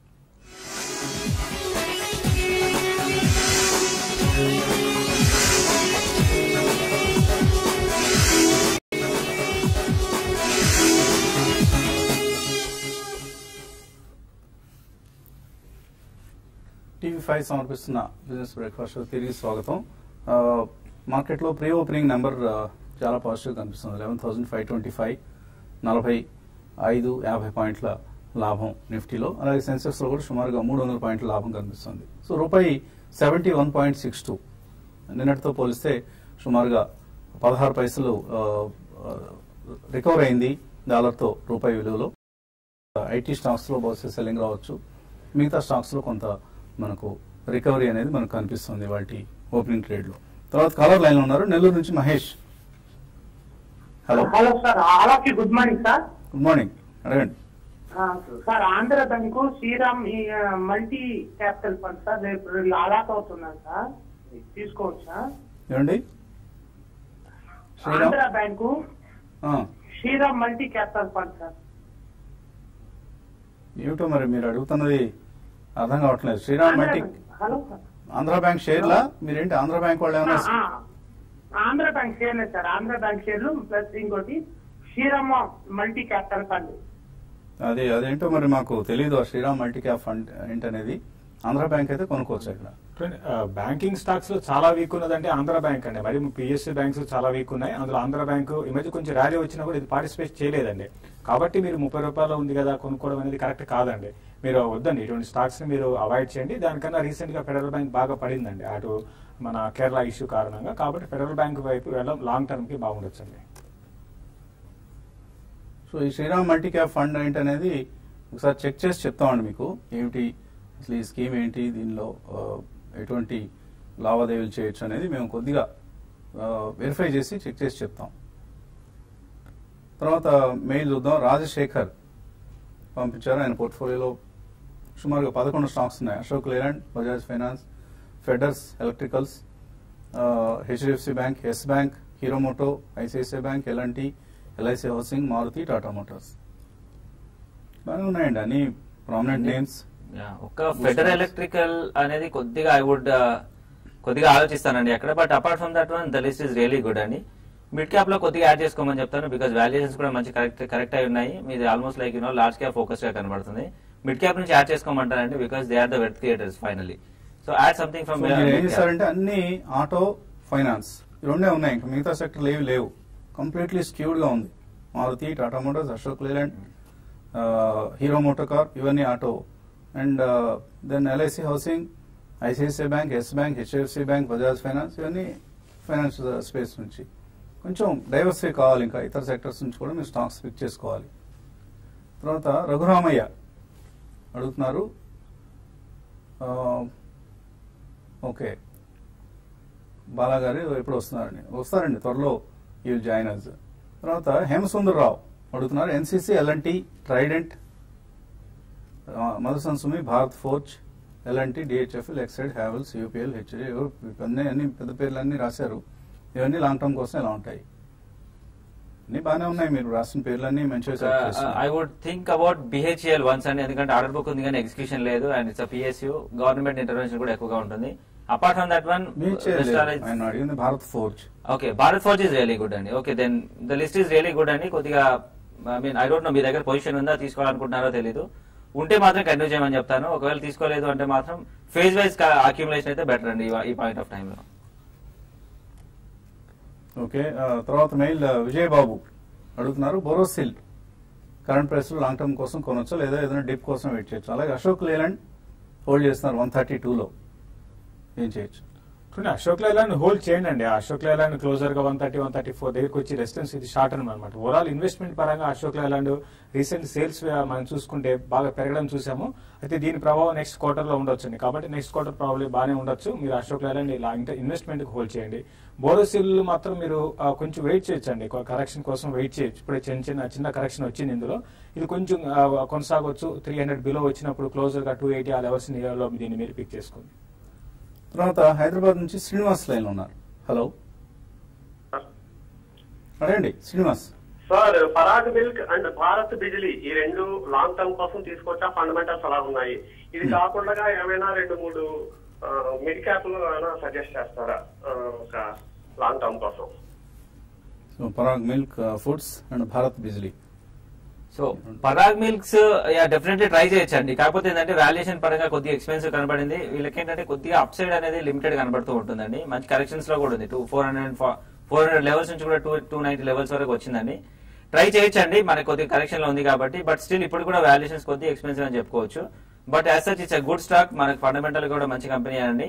టీవీ ఫైవ్ సమర్పిస్తున్న బిజినెస్ బ్రేక్ఫాస్ట్ షో తిరిగి స్వాగతం ఆ, మార్కెట్లో ప్రీ ఓపెనింగ్ నెంబర్ ఆ, చాలా పాజిటివ్ కనిపిస్తుంది eleven thousand five twenty five నలభై ఐదు యాభై పాయింట్ల లాభం నిఫ్టీలో అలాగే సెన్సెక్స్లో కూడా సుమారుగా మూడు వందల పాయింట్ల లాభం కనిపిస్తుంది సో రూపాయి seventy one point six two నిన్నటితో పోలిస్తే సుమారుగా పదహారు పైసలు రికవర్ అయింది డాలర్తో రూపాయి విలువలో ఐటీ స్టాక్స్ లో బహుశా సెల్లింగ్ రావచ్చు మిగతా స్టాక్స్ లో కొంత మనకు రికవరీ అనేది మనకు కనిపిస్తుంది వాటి ఓపెనింగ్ ట్రేడ్ లో తర్వాత కలర్ లైన్ లో ఉన్నారు నెల్లూరు నుంచి Mahesh hello hello sir all of you good morning sir good morning అడగండి ఆ, సార్ ఆంధ్ర బ్యాంక్ శ్రీరామ్ ఈ, ఆ, మల్టీ క్యాపిటల్ ఫండ్ సార్ రేపు లాక్ అవుతున్నాను సార్ తీసుకోవచ్చా ఏమండి శ్రీరామ్ ఆంధ్ర బ్యాంకు ఆ, Sriram multi capital fund sir ఏమిటో మరి మీరు అడుగుతున్నది అర్థం కావట్లేదు Sriram Andhra multi bank. Hello sir Andhra Bank షేర్లా మీరేంటి ఆంధ్ర బ్యాంక్ వాళ్ళు ఆ, ఏమన్నా ఆ. ఆంధ్ర బ్యాంక్ షేర్లే సార్ ఆంధ్ర బ్యాంక్ షేర్లు ప్లస్ ఇంకోటి శ్రీరామ్ మల్టీ క్యాపిటల్ ఫండ్ అది అదేంటో మరి మాకు తెలియదు ఆ శ్రీరామ్ మల్టీ క్యాప్ ఫండ్ ఏంటనేది ఆంధ్ర బ్యాంక్ అయితే కొనుక్కోవచ్చు ఇక్కడ బ్యాంకింగ్ స్టాక్స్ లో చాలా వీక్ ఉన్నదంటే ఆంధ్ర బ్యాంక్ అండి మరి పిఎస్సీ బ్యాంక్స్ చాలా వీక్ ఉన్నాయి అందులో ఆంధ్ర బ్యాంక్ ఈ మధ్య కొంచెం ర్యాలీ వచ్చినా కూడా ఇది పార్టిసిపేట్ చేయలేదండి కాబట్టి మీరు ముప్పై రూపాయలు ఉంది కదా కొనుక్కోవడం అనేది కరెక్ట్ కాదండి మీరు వద్దండి ఇటువంటి స్టాక్స్ ని మీరు అవాయిడ్ చేయండి దానికన్నా రీసెంట్ గా ఫెడరల్ బ్యాంక్ బాగా పడిందండి అటు మన కేరళ ఇష్యూ కారణంగా కాబట్టి ఫెడరల్ బ్యాంక్ వైపు వెళ్ళడం లాంగ్ టర్మ్ కి బాగుండొచ్చండి సో ఈ శ్రీరామ్ మల్టీ క్యాప్ ఫండ్ ఏంటనేది ఒకసారి చెక్ చేసి చెప్తామండి మీకు ఏమిటి అసలు ఈ స్కీమ్ ఏంటి దీనిలో ఆ, ఎటువంటి లావాదేవీలు చేయొచ్చు అనేది మేము కొద్దిగా వెరిఫై చేసి చెక్ చేసి చెప్తాం తర్వాత మెయిల్ చూద్దాం రాజశేఖర్ పంపించారు ఆయన పోర్ట్ఫోలియోలో సుమారుగా పదకొండు స్టాక్స్ ఉన్నాయి Ashok Leyland Bajaj Finance Fedders electricals HDFC Bank Yes Bank Hero moto ICICI Bank L and T LIC housing Maruti Tata motors బాగానే ఉన్నాయండి అన్ని ప్రామినెంట్ నేమ్స్ Yeah, ఒక ఫెడర్ ఎలక్ట్రికల్ అనేది కొద్దిగా ఐ వుడ్ కొద్దిగా ఆలోచిస్తానండి అక్కడ but apart from that one the list is really good అండి మిడ్ క్యాప్ లో కొద్దిగా యాడ్ చేసుకోమని చెప్తాను బికాస్ వాల్యుయేషన్స్ కూడా మంచి కరెక్ట్ కరెక్ట్ అయి ఉన్నాయి మీది almost like you know large cap focus గా కనబడుతుంది మిడ్ క్యాప్ నుంచి యాడ్ చేసుకోమంటారండి because they are the wealth creators finally so add something so from మీరు ఏం చేస్తారంటే అన్ని ఆటో ఫైనాన్స్ ఈ రెండే ఉన్నాయి ఇంకా మిగతా సెక్టర్లు ఏవి లేవు కంప్లీట్లీ స్క్యూడ్ గా ఉంది Maruti Tata motors Ashok Leyland Hero motor car ఇవన్నీ auto and then LIC housing ICICI Bank Yes Bank HDFC Bank Bajaj Finance ఇవన్నీ ఫైనాన్స్ స్పేస్ నుంచి కొంచెం డైవర్సిఫై కావాలి ఇంకా ఇతర సెక్టర్స్ నుంచి కూడా మీరు స్టాక్స్ పిక్ చేసుకోవాలి తర్వాత రఘురామయ్య అడుగుతున్నారు ఆ, ఓకే బాలాగారు ఎప్పుడు వస్తున్నారండి వస్తారండి త్వరలో ఈ జాయిన్ అస్ తర్వాత హేమసుందర్ రావు అడుగుతున్నారు NCC L&T Trident Motherson Sumi Bharat Forge L and T DHFL Exide Havells UPL HD ఇవన్నీ అన్ని పెద్ద పేర్లు అన్ని రాశారు ఇవన్నీ లాంగ్ టర్మ్ కోసం ఇలా ఉంటాయి అన్ని బాగానే ఉన్నాయి మీరు రాసిన పేర్లన్నీ మంచిగా I would think about BHEL ones అండి ఎందుకంటే ఆర్డర్ బుక్ ఉంది కానీ ఎగ్జిక్యూషన్ లేదు and it's PSU government intervention కూడా ఎక్కువగా ఉంటుంది అపార్ట్ ఫ్రమ్ దట్ వన్ ఆయన అడిగింది Bharat Forge okay Bharat Forge is really good అండి okay then the list is really good అండి కొద్దిగా I mean I don't know మీ దగ్గర పొజిషన్ ఉందా తీసుకోవాలనుకుంటున్నారో తెలీదు ఉంటే మాత్రం కంటిన్యూ చేయమని చెప్తాను ఒకవేళ తీసుకోలేదు అంటే మాత్రం ఫేజ్ వైజ్ అక్యుములేషన్ అయితే బెటర్ అండి ఈ- ఈ పాయింట్ ఆఫ్ టైంలో ఓకే ఆ, తర్వాత మెయిల్ ఆ, విజయ్ బాబు అడుగుతున్నారు Borosil current price long term కోసం కొనొచ్చా లేదా ఏదైనా డిప్ కోసం వెయిట్ చేయొచ్చు అలాగే అశోక్ లేలాండ్ హోల్డ్ చేస్తున్నారు వన్ థర్టీ టూలో ఏం చేయొచ్చు ఇప్పుడు అశోక్ లైలాండ్ హోల్డ్ చేయండి అండి అశోక్ లైలాండ్ క్లోజర్ గా one thirty one thirty four దగ్గరికి వచ్చి రెసిస్టెన్స్ ఇది షార్ట్ టర్మ్ అనమాట ఓవరాల్ ఇన్వెస్ట్మెంట్ పరంగా అశోక్ లైలాండ్ రీసెంట్ సేల్స్ మనం చూసుకుంటే బాగా పెరగడం చూసాము అయితే దీని ప్రభావం నెక్స్ట్ క్వార్టర్ లో ఉండొచ్చు కాబట్టి నెక్స్ట్ క్వార్టర్ ప్రాబ్లమ్ బాగానే ఉండొచ్చు మీరు అశోక్ లైలాండ్ ఇలా ఇన్వెస్ట్మెంట్ హోల్డ్ చేయండి బోరోసిల్ మాత్రం మీరు ఆ, కొంచెం వెయిట్ చేయొచ్చండి కరెక్షన్ కోసం వెయిట్ చేయొచ్చు ఇప్పుడే చిన్న చిన్న చిన్న కరెక్షన్ వచ్చింది ఇందులో ఇది కొంచెం ఆ, కొనసాగొచ్చు త్రీ హండ్రెడ్ బిలో వచ్చినప్పుడు క్లోజర్ గా టూ ఎయిటీ ఆ లెవెల్స్ లో దీన్ని మీరు పిక్ చేసుకోండి తర్వాత హైదరాబాద్ నుంచి శ్రీనివాస్ లైన్ ఉన్నారు హలో అడగండి శ్రీనివాస్ సార్ పరాగ్ మిల్క్ అండ్ భారత్ బిజిలీ ఈ రెండు లాంగ్ టర్మ్ కోసం తీసుకొచ్చా ఫండమెంటల్స్ అలా ఉన్నాయి ఇది కాకుండా ఏమైనా రెండు మూడు మిడ్ క్యాప్ సజెస్ట్ చేస్తారా ఆ, ఒక లాంగ్ టర్మ్ కోసం so Parag Milk Foods and Bharat Bijlee so Parag Milks yeah definitely try చేయొచ్చండి కాకపోతే ఏంటంటే వాల్యుయేషన్ పరంగా కొద్దిగా ఎక్స్పెన్సివ్ కనబడింది వీళ్ళకి ఏంటంటే కొద్దిగా అప్ సైడ్ అనేది లిమిటెడ్ కనబడుతూ ఉంటుందండి మంచి కరెక్షన్స్ లో కూడా ఉంది two four hundred four hundred levels నుంచి కూడా టూ టూ నైన్టీ లెవెల్స్ వరకు వచ్చిందండి ట్రై చేయొచ్చండి మనకి కొద్దిగా కరెక్షన్ లో ఉంది కాబట్టి బట్ స్టిల్ ఇప్పుడు కూడా వాల్యుయేషన్స్ కొద్దిగా ఎక్స్పెన్సివ్ అని చెప్పుకోవచ్చు but as such it's good stock మనకి ఫండమెంటల్ కూడా మంచి కంపెనీ అండి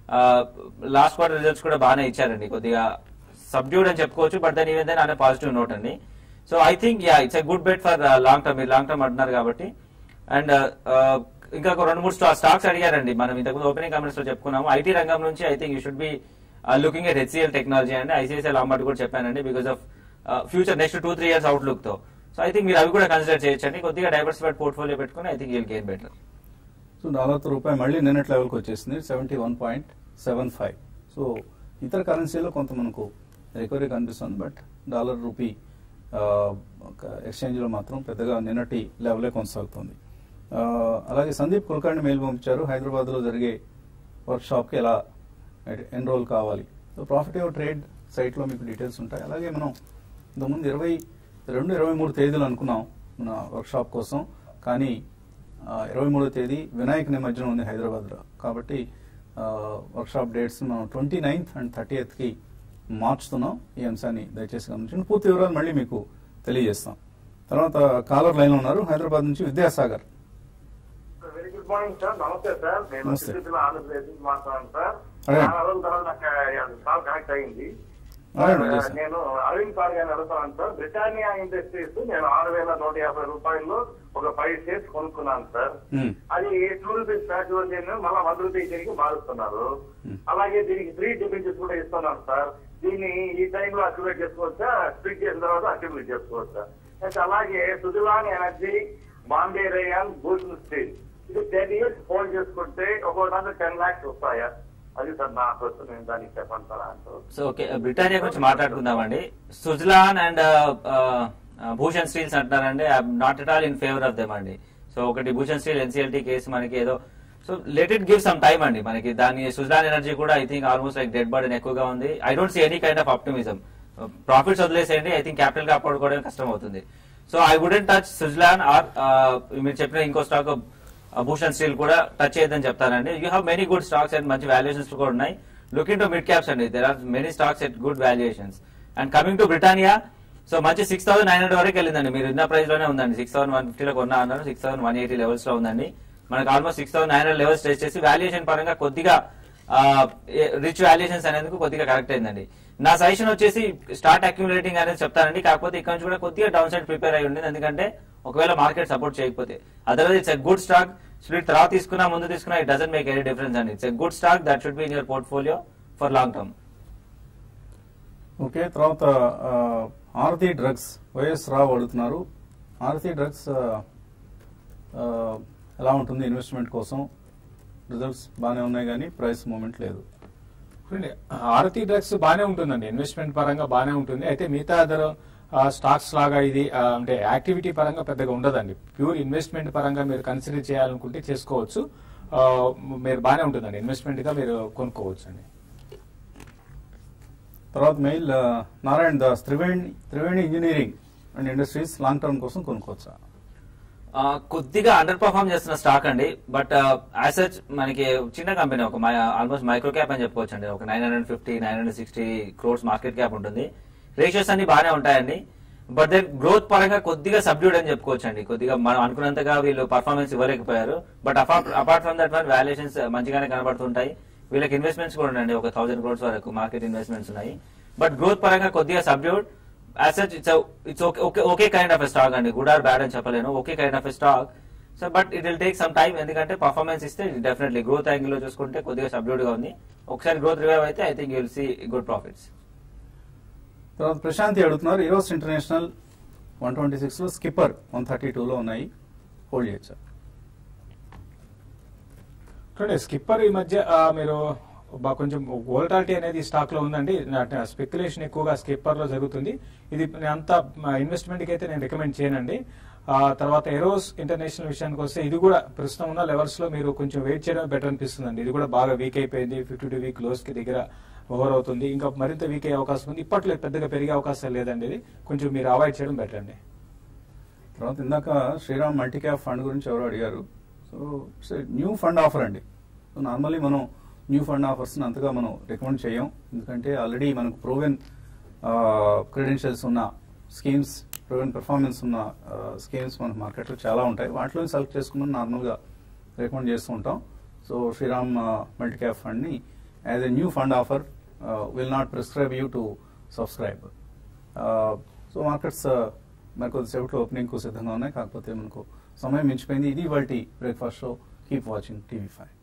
లాస్ట్ క్వార్టర్ రిజల్ట్స్ కూడా బాగానే ఇచ్చారండి కొద్దిగా సబ్డ్యూడ్ అని చెప్పుకోవచ్చు బట్ దాని ఈవెన్ అనే పాజిటివ్ నోట్ అండి so I think yeah it's a good bet for long term మీరు లాంగ్ టర్మ్ అంటున్నారు కాబట్టి అండ్ ఇంకా ఒక రెండు మూడు స్టాక్స్ అడిగారండి మనం ఇంతకుముందు ఓపెనింగ్ కామెంట్స్ లో చెప్పుకున్నాము ఐటీ రంగం నుంచి I think you should be looking at HCL technology అండి ఐసీఐసీఐ లాంబార్డ్ కూడా చెప్పానండి because of future next two three years outlook తో సో ఐ థింక్ మీరు అవి కూడా కన్సిడర్ చేయొచ్చండి కొద్దిగా డైవర్సిఫైడ్ పోర్ట్ఫోలియో పెట్టుకుని I think you'll gain better so డాలర్తో రూపాయి మళ్ళీ నిన్నటి లెవెల్కి వచ్చేసింది seventy one point seven five so ఇతర కరెన్సీలో కొంత మనకు రికవరీ కనిపిస్తుంది బట్ డాలర్ రూపీ ఆ, ఒక ఎక్స్చేంజ్లో మాత్రం పెద్దగా నిన్నటి లెవెలే కొనసాగుతుంది ఆ, అలాగే సందీప్ కులకర్ణి మెయిల్ పంపించారు హైదరాబాద్లో జరిగే వర్క్ షాప్కి ఎలా ఎన్రోల్ కావాలి సో ప్రాఫిట్ యువర్ ట్రేడ్ సైట్లో మీకు డీటెయిల్స్ ఉంటాయి అలాగే మనం ఇంతకుముందు ఇరవై రెండు ఇరవై మూడు తేదీలు అనుకున్నాం మన వర్క్ షాప్ కోసం కానీ ఇరవై మూడో తేదీ వినాయక నిమజ్జనం ఉంది హైదరాబాద్లో కాబట్టి వర్క్ షాప్ డేట్స్ మనం ట్వంటీ నైన్త్ అండ్ థర్టీ కి మార్చుతున్నాం ఈ అంశాన్ని దయచేసి గమనించండి పూర్తి వివరాలు మళ్ళీ మీకు తెలియజేస్తాం తర్వాత కాలర్ లైన్ ఉన్నారు హైదరాబాద్ నుంచి Vidyasagar very good morning sir నమస్తే సార్ నేను నమస్తే. తిరుపతిలో ఆంధ్రప్రదేశ్ నుంచి మాట్లాడాను సార్ అదే. చాలా రోజుల తర్వాత నాకు కాల్ కనెక్ట్ అయింది అదే, సార్, అదే సార్. నేను అరవింద్ సార్ గారిని అడుగుతాను సార్ బ్రిటానియా ఇండస్ట్రీస్ నేను ఆరు వేల నూట యాభై రూపాయల్లో ఒక ఫైవ్ షేర్స్ కొనుక్కున్నాను సార్ మ్మ్. అది టూ రూపీస్ ప్యాచ్ మళ్ళీ వన్ రూపీ తిరిగి మారుస్తున్నారు Hmm. అలాగే దీనికి ఫ్రీ డిబెంచర్స్ కూడా ఇస్తున్నారు సార్ దీన్ని ఈ టైంలో అక్టివేట్ చేసుకోవచ్చా స్ప్లిట్ చేసిన తర్వాత అక్టివేట్ చేసుకోవచ్చా అయితే అలాగే సుజలాన్ ఎనర్జీ బాంబే రేయాన్ భూషణ్ స్టీల్ ఇది టెన్ ఇయర్స్ హోల్డ్ చేసుకుంటే ఒక్కొక్క టెన్ లాక్స్ వస్తాయా అది సార్ నా క్వశ్చన్ నేను దానికి చెప్పండి సార్ అంటారు సో ఓకే బ్రిటానియా గురించి మాట్లాడుకుందామండి సుజలాన్ అండ్ భూషణ్ స్టీల్స్ అంటున్నారండి not at all in favour of them అండి సో ఒకటి భూషణ్ స్టీల్ ఎన్సీఎల్టీ కేసు మనకి ఏదో so let it give some time అండి మనకి దాని సుజలాన్ ఎనర్జీ కూడా I think almost like dead burden ఎక్కువగా ఉంది I don't see any kind of optimism profits వదిలేసేయండి ఐ థింక్ క్యాపిటల్ కాపాడుకోవడం కష్టం అవుతుంది so I wouldn't touch Suzlon or మీరు చెప్పిన ఇంకో స్టాక్ భూషణ్ స్టీల్ కూడా టచ్ చేయొద్దని చెప్తానండి you have many good stocks and మంచి వాల్యుయేషన్స్ కూడా ఉన్నాయి లుకింగ్ టు మిడ్ క్యాప్స్ అండి there are many stocks at good valuations and coming to Britannia so మంచి సిక్స్ థౌసండ్ నైన్ హండ్రెడ్ వరకు వెళ్ళిందండి మీరు ఉన్న ప్రైస్ లోనే ఉందండి సిక్స్ థౌసండ్ వన్ ఫిఫ్టీలో కొన్నా అన్నారు six thousand one eighty levels లో ఉందండి మనకు almost six thousand nine hundred levels test చేసి వాల్యుయేషన్ పరంగా కొద్దిగా రిచ్ వాల్యుయేషన్స్ అనేందుకు కొద్దిగా కరెక్ట్ అయిందండి నా సజెషన్ వచ్చేసి స్టార్ట్ అక్యుములేటింగ్ అనేది చెప్తానండి కాకపోతే ఇక్కడ నుంచి కూడా కొద్దిగా డౌన్ సైడ్ ప్రిపేర్ అయి ఉండేది ఎందుకంటే ఒకవేళ మార్కెట్ సపోర్ట్ చేయకపోతే otherwise it's a good stock split తర్వాత తీసుకున్నా ముందు తీసుకున్నా it doesn't make any difference అండి it's a good stock that should be in your portfolio for long term okay తర్వాత ఆ, ఆరతి డ్రగ్స్ వైఎస్ రావు అడుగుతున్నారు ఆరతి డ్రగ్స్ ఆ, ఆ, ఎలా ఉంటుంది ఇన్వెస్ట్మెంట్ కోసం రిజల్ట్స్ బాగానే ఉన్నాయి కానీ ప్రైస్ మూమెంట్ లేదు చూడండి ఆరతి డ్రగ్స్ బాగానే ఉంటుందండి ఇన్వెస్ట్మెంట్ పరంగా బాగానే ఉంటుంది అయితే మిగతా అదర్ స్టాక్స్ లాగా ఇది ఆ, అంటే యాక్టివిటీ పరంగా పెద్దగా ఉండదండి ప్యూర్ ఇన్వెస్ట్మెంట్ పరంగా మీరు కన్సిడర్ చేయాలనుకుంటే చేసుకోవచ్చు ఆ, మీరు బాగానే ఉంటుందండి ఇన్వెస్ట్మెంట్ గా మీరు కొనుక్కోవచ్చు అండి తర్వాత మెయిల్ ఆ, Narayana Das Triveni Triveni engineering and industries long term కోసం కొనుక్కోవచ్చా ఆ, కొద్దిగా అండర్ పర్ఫార్మ్ చేస్తున్న స్టాక్ అండి బట్ యాసెచ్ మనకి చిన్న కంపెనీ ఒక ఆల్మోస్ట్ మైక్రో క్యాప్ అని చెప్పుకోవచ్చు అండి ఒక nine hundred fifty nine hundred sixty crores market cap ఉంటుంది రేషియోస్ అన్ని బాగానే ఉంటాయండి బట్ దెన్ గ్రోత్ పరంగా కొద్దిగా సబ్డ్యూడ్ అని చెప్పుకోవచ్చు అండి కొద్దిగా మనం అనుకున్నంతగా వీళ్ళు పర్ఫార్మెన్స్ ఇవ్వలేకపోయారు but apart from that one valuations మంచిగానే కనబడుతుంటాయి వీళ్ళకి ఇన్వెస్ట్మెంట్స్ కూడా ఉన్నాయండి ఒక థౌసండ్ క్రోడ్స్ వరకు మార్కెట్ ఇన్వెస్ట్మెంట్స్ ఉన్నాయి బట్ గ్రోత్ పరంగా కొద్దిగా subdued asset it's it's okay okay kind of stock అండి గుడ్ ఆర్ బ్యాడ్ అని చెప్పలేను okay kind of stock so but it will take some time ఎందుకంటే పర్ఫార్మెన్స్ ఇస్తే డెఫినెట్లీ గ్రోత్ యాంగిల్ లో చూసుకుంటే కొద్దిగా సబ్డ్యూడ్ గా ఉంది ఒకసారి గ్రోత్ రివైవ్ అయితే I think you'll see good profits తర్వాత ప్రశాంతి అడుగుతున్నారు ఈరోజు ఇంటర్నేషనల్ వన్ ట్వంటీ సిక్స్ లో స్కిప్పర్ వన్ థర్టీ టూ లో ఉన్నాయి హోల్డ్ చేయొచ్చా చూడండి స్కిప్పర్ ఈ మధ్య ఆ, మీరు బా- కొంచెం వోల్టాలిటీ అనేది స్టాక్ లో ఉందండి స్పెక్యులేషన్ ఎక్కువగా స్కిప్పర్ లో జరుగుతుంది ఇది నేను అంత ఇన్వెస్ట్మెంట్ కి అయితే నేను రికమెండ్ చేయనండి ఆ తర్వాత ఎరోస్ ఇంటర్నేషనల్ విషయానికి వస్తే ఇది కూడా ప్రస్తుతం ఉన్న లెవెల్స్ లో మీరు కొంచెం వెయిట్ చేయడం బెటర్ అనిపిస్తుంది ఇది కూడా బాగా వీక్ అయిపోయింది ఫిఫ్టీ టూ వీక్ లోస్ కి దగ్గర ఓవర్ అవుతుంది ఇంకా మరింత వీక్ అయ్యే అవకాశం ఉంది ఇప్పట్లో పెద్దగా పెరిగే అవకాశం లేదండి ఇది కొంచెం మీరు అవాయిడ్ చేయడం బెటర్ అండి తర్వాత ఇందాక శ్రీరామ్ మల్టీ క్యాప్ ఫండ్ గురించి ఎవరు అడిగారు so it's new fund offer అండి సో నార్మల్లీ మనం న్యూ ఫండ్ ఆఫర్స్ అంతగా మనం రికమెండ్ చేయం ఎందుకంటే ఆల్రెడీ మనకు ప్రూవెన్ క్రెడెన్షియల్స్ ఉన్న స్కీమ్స్ ప్రూవెన్ పెర్ఫార్మెన్స్ ఉన్న స్కీమ్స్ మన మార్కెట్లో చాలా ఉంటాయి వాటిలో సెలెక్ట్ చేసుకుని నార్మల్గా రికమెండ్ చేస్తూ ఉంటాం సో శ్రీరామ్ మల్టీ క్యాప్ ఫండ్ని as a new fund offer will not prescribe you to subscribe so markets మరి కొద్దిసేపట్లో ఓపెనింగ్ కు సిద్ధంగా ఉన్నాయి కాకపోతే మనకు సమయం మించిపోయింది ఇది వాటి breakfast show keep watching TV five